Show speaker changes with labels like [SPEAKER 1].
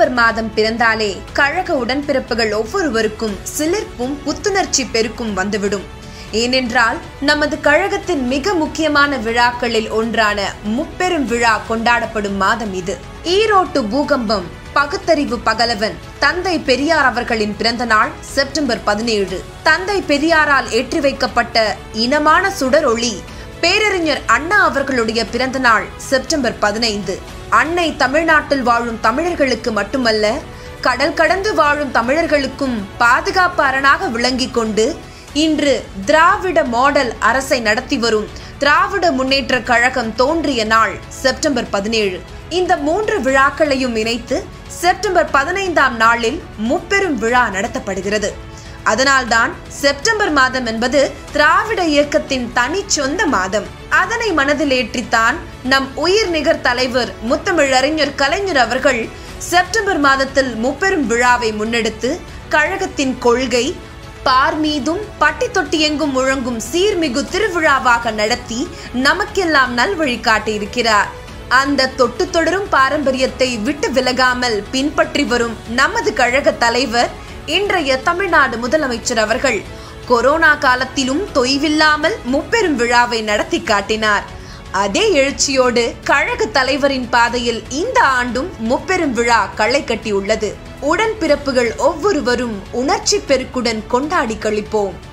[SPEAKER 1] September மாதம் பிறந்தாலே கழக உடன்பிறப்புகள் ஒவ்வொருவருக்கும் சிலிர்ப்பும் புத்துணர்ச்சி பெருக்கும் வந்துவிடும் ஏனென்றால் நமது கழகத்தின் மிக முக்கியமான விழாக்களில் ஒன்றான முப்பெரும் விழா கொண்டாடப்படும் மாதம் இது ஈரோட்டு பூகம்பம் பகுத்தறிவு பகலவன் தந்தை பெரியார் அவர்களின் பிறந்த நாள் செப்டம்பர் பதினேழு தந்தை பெரியாரால் ஏற்றி வைக்கப்பட்ட இனமான சுடர் ஒளி பேரறிஞர் அண்ணா அவர்களுடைய பிறந்த நாள் செப்டம்பர் பதினைந்து அன்னை தமிழ்நாட்டில் வாழும் தமிழர்களுக்கு மட்டுமல்ல கடல் கடந்து வாழும் தமிழர்களுக்கும் பாதுகாப்பு அரணாக விளங்கிக் கொண்டு இன்று திராவிட மாடல் அரசை நடத்தி வரும் திராவிட முன்னேற்ற கழகம் தோன்றிய நாள் செப்டம்பர் பதினேழு இந்த மூன்று விழாக்களையும் இணைத்து செப்டம்பர் பதினைந்தாம் நாளில் முப்பெரும் விழா நடத்தப்படுகிறது அதனால்தான் செப்டம்பர் மாதம் என்பது திராவிட இயக்கத்தின் தனி சொந்த மாதம் அதனை மனதில் ஏற்றித்தான் நம் உயிர் நிகர் தலைவர் முத்தமிழறிஞர் கலைஞர் அவர்கள் செப்டம்பர் மாதத்தில் முப்பெரும் விழாவை முன்னெடுத்து கழகத்தின் கொள்கை பார் மீதும் பட்டி தொட்டி எங்கும் முழங்கும் சீர்மிகு திருவிழாவாக நடத்தி நமக்கெல்லாம் நல்வழி காட்டியிருக்கிறார் அந்த தொட்டு தொடரும் பாரம்பரியத்தை விட்டு விலகாமல் பின்பற்றி வரும் நமது கழக தலைவர் இன்றைய தமிழ்நாடு முதலமைச்சர் அவர்கள் கொரோனா காலத்திலும் தொய்வில்லாமல் முப்பெரும் விழாவை நடத்தி காட்டினார் அதே எழுச்சியோடு கழக தலைவரின் பாதையில் இந்த ஆண்டும் முப்பெரும் விழா களை கட்டியுள்ளது உடன்பிறப்புகள் ஒவ்வொருவரும் உணர்ச்சி பெருக்குடன் கொண்டாடி கழிப்போம்